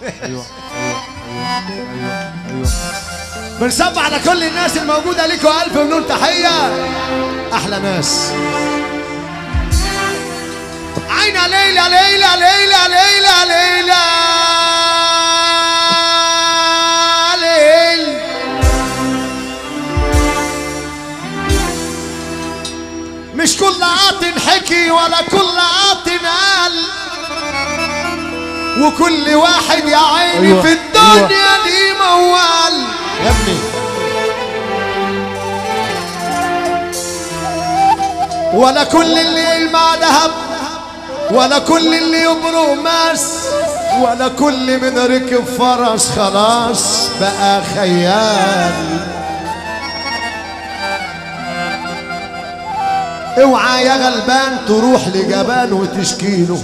ايوه ايوه ايوه ايوه بنصب على كل الناس الموجودة ليكوا ألف مليون تحية أحلى ناس عينا ليلى ليلى ليلى ليلى ليلى ليل مش كل عاط حكي ولا كل عاط قال وكل واحد يا عيني أيوة، في الدنيا ليه موال يا ابني ولا كل اللي يلمع ذهب ولا كل اللي يبرق ماس ولا كل من ركب فرس خلاص بقى خيال اوعى يا غلبان تروح لجبان وتشكيله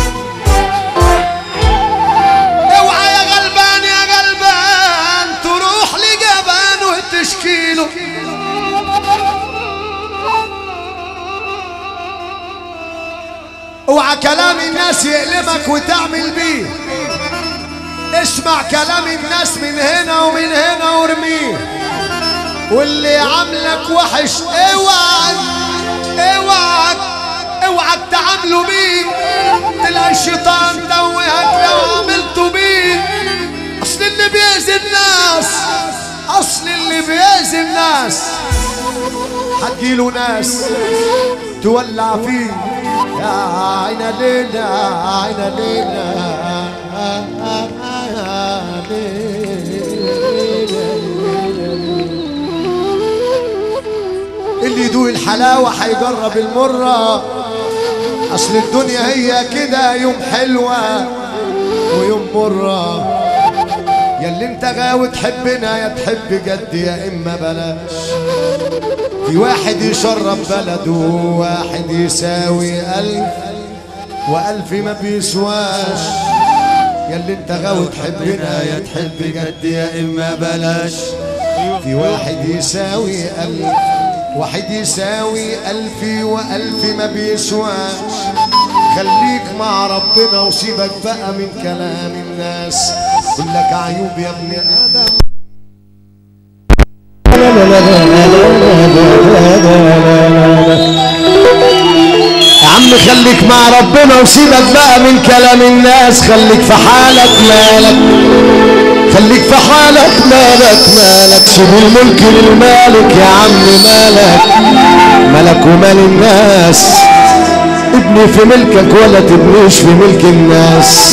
اوعى يا غلبان يا غلبان تروح لجبان وتشكيله اوعى كلام الناس يألمك وتعمل بيه اسمع كلام الناس من هنا ومن هنا وارميه واللي عاملك وحش اوعى اوعى اوعى تعامله بيه تلاقي الشيطان توهك لو عملته بيه اصل اللي بيأذي الناس اصل اللي بيأذي الناس هتجيله ناس تولع فيه يا عين ليلى عين ليلى اللي يدوق الحلاوة هيجرب المرة أصل الدنيا هي كده يوم حلوة ويوم مرة يا اللي انت غاوي تحبنا يا تحب جد يا إما بلاش في واحد يشرب بلده وواحد يساوي ألف وألف ما بيسواش يا اللي انت غاوي تحبنا يا تحب جد يا إما بلاش في واحد يساوي ألف واحد يساوي ألف وألف ما بيسواش خليك مع ربنا وسيبك بقى من كلام الناس كلك عيوب يا ابن آدم يا عم خليك مع ربنا وسيبك بقى من كلام الناس خليك في حالك مالك خليك في حالك مالك مالك سيب الملك للمالك يا عم مالك ملك ومال الناس ابني في ملكك ولا تبنيش في ملك الناس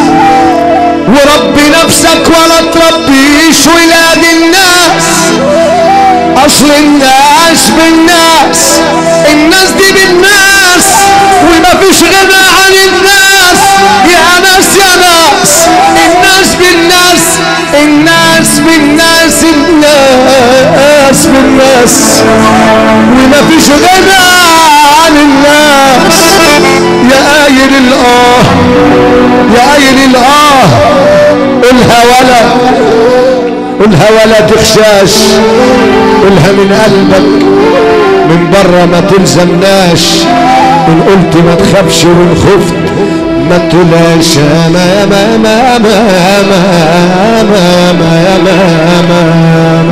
وربي نفسك ولا تربيش ولاد الناس اصل الناس بالناس الناس دي بالناس وما فيش غنى عن الناس يا ناس يا ناس الناس بالناس الناس بالناس الناس بالناس وما فيش غنى عن الناس يا قايل الاه يا قايل الاه قولها ولا قولها ولا تخشاش قولها من قلبك من بره ما تلزمناش ان قلت ما تخافش وان خفت ما تقولهاش يا ما يا ما ما ما ما ما ما يا ما ما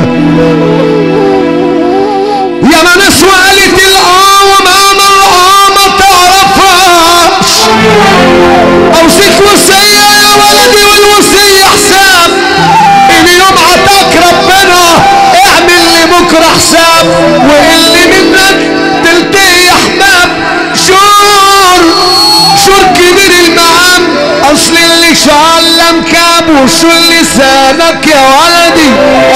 يا ما ناس وقالت الاه وما ما الاه ما تعرفهاش اوصيك وصيه يا ولدي والوصيه حساب اليوم عطاك ربنا اعمل لبكره حساب واللي منك تلتقي يا احباب شور شور كبير المعام اصل اللي شعلم كاب وشور لسانك يا ولدي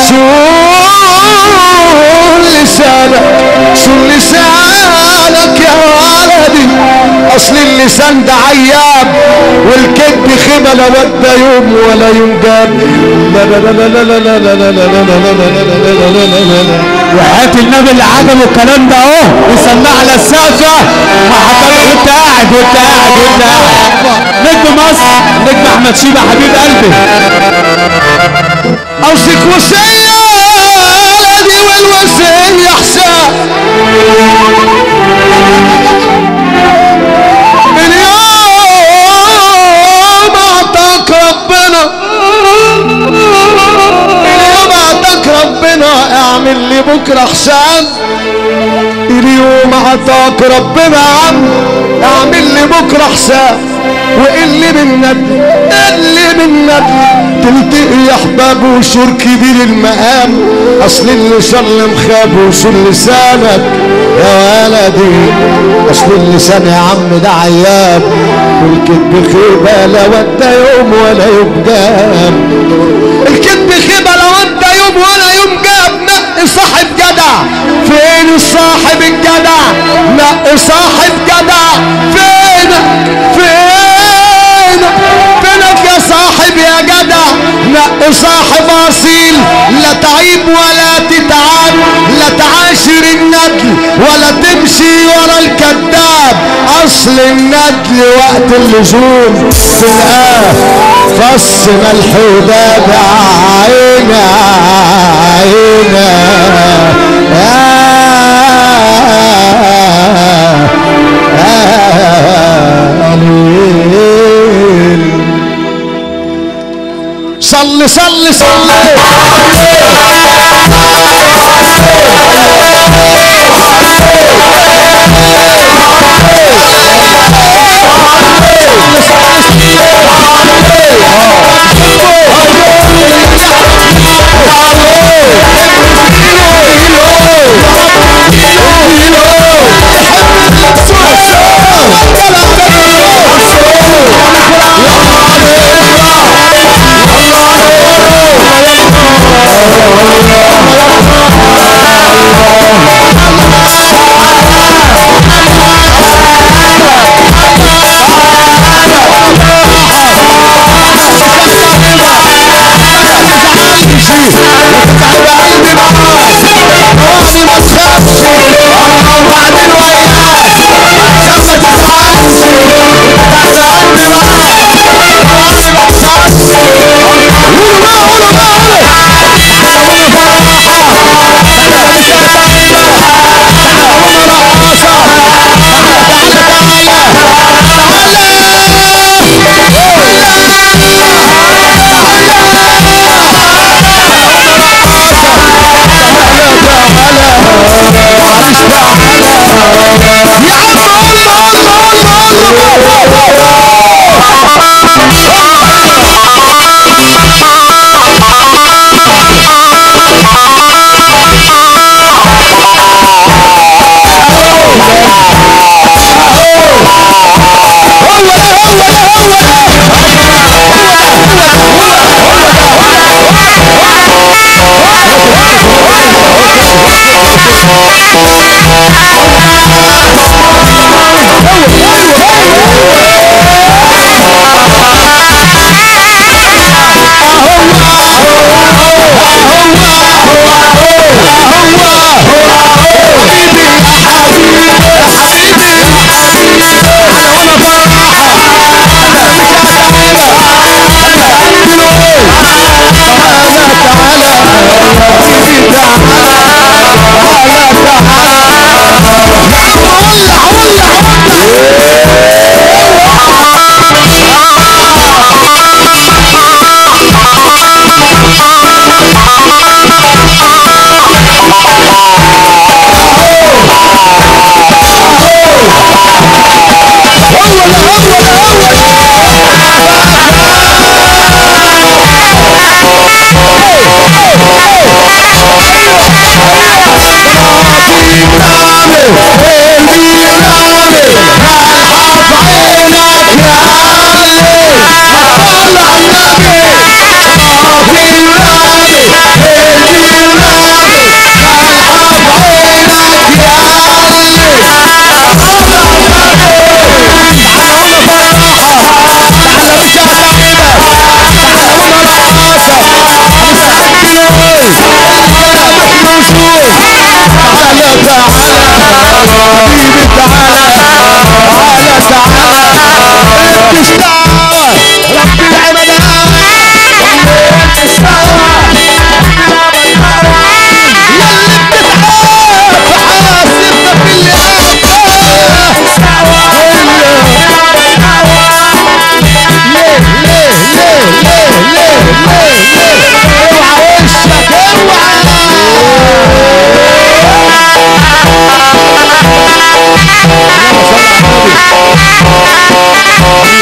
شور لسانك شور لسانك يا ولدي اصل اللسان ده عياب والكذب خيبه لا ود يوم ولا يوم جاب لا لا لا لا لا لا لا لا لا لا لا لا لا لا لا لا لا وحياة النبي اللي عجبه الكلام ده اهو يسمع على السقفة مع حضرتك وانت قاعد وانت قاعد وانت قاعد نجم مصر نجم احمد شيبة حبيب قلبي اوصيك وصيه ولدي والوصيه حساب اليوم اعطاك ربنا ربنا اعمل لي بكره حساب اليوم عطاك ربنا عم اعمل لي بكره حساب واللي من ندل اللي من ندل تلتقي يا احباب وشور كبير المقام اصل اللي شرم خاب وصول لسانك يا ولدي اصل اللسان يا عم ده عياب والكذب خيبه لا ودى يوم ولا يوم جاب الكذب خيبه لا ودى يوم ولا يوم جاب نقي صاحب جدع فين الصاحب الجدع نقي صاحب جدع فينك فينك فينك يا صاحب يا جدع نقي صاحب اصيل لا تعيب ولا تتعب لا تعاشر الندل ولا تمشي ورا الكذاب اصل الندل وقت اللزوم تلقاه فص ملح وداب عينا عينا يا ليل صل صل صل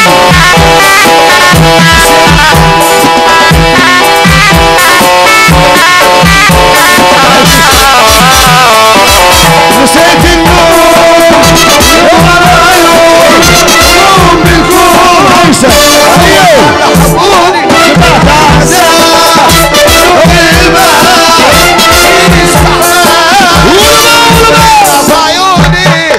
نسيت النور والعيون نوم بالكون خمسة يحبوني عيوني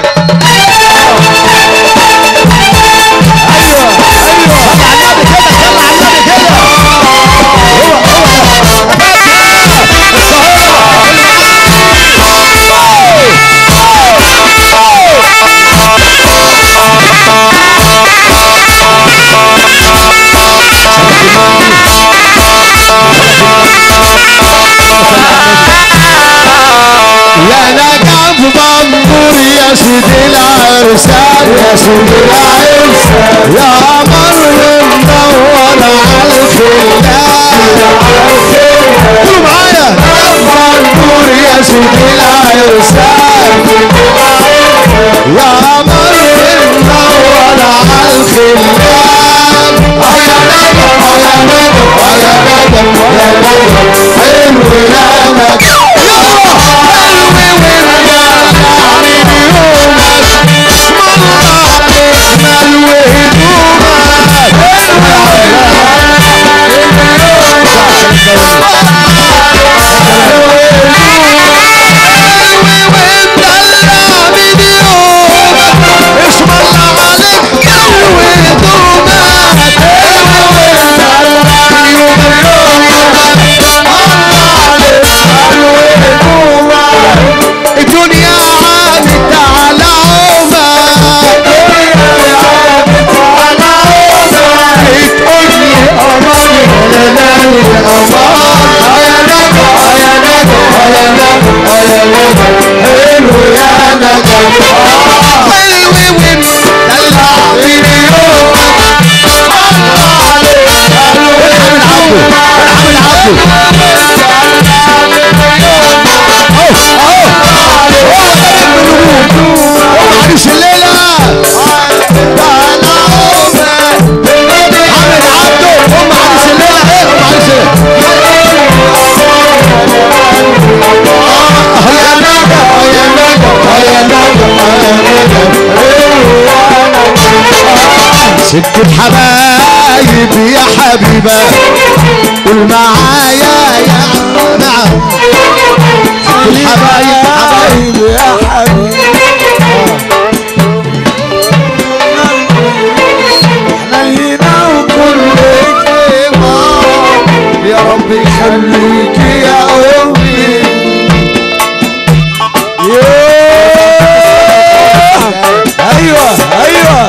يا نجف منظور يا سيدي العرسان يا سيدي العرسان يا قمر مدور على الخلان قولوا معايا منظور يا سيدي العرسان يا قمر مدور على الخلان اه يا نجف اه يا نجف اه يا نجف يا نجف حلو يا نجف الدنيا عادت على عمر بتقول لي قمر يا ليالي قمر يا نجم يا نجم يا نجم يا نجم حلو يا نجم حلو ودلع من يوم الله عليك حلو عبده معلش الليلة انا عمر عامل عبده هم معلش الليلة ايه هم معلش يا نجا يا نجا يا نجا ست الحبايب يا حبيبة قول معايا يا نعم ست الحبايب حبايب يا حبيبة حنينة وكل كلمة يا رب يخليك يا أمي أيوة أيوة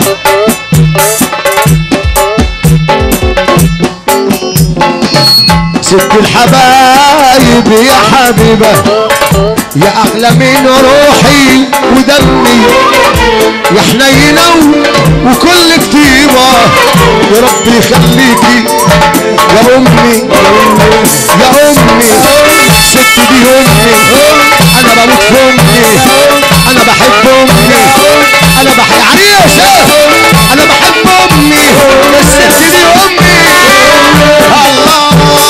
ست الحبايب يا حبيبة يا أغلى من روحي ودمي يا حنينة وكل كتيبة يا رب يخليكي يا أمي يا أمي ست دي أمي أنا بموت في أمي أنا بحب أمي أنا بحب عريس أنا بحب أمي الست دي أمي الله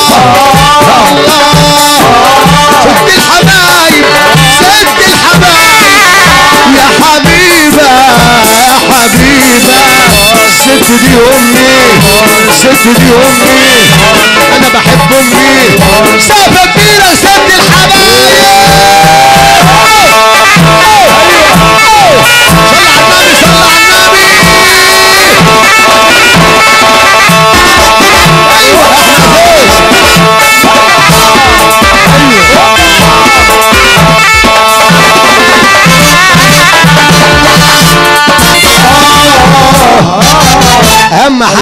الله ست الحبايب ست الحبايب يا حبيبة يا حبيبة ست دي أمي ست دي أمي أنا بحب أمي سقفة كبيرة ست الحبايب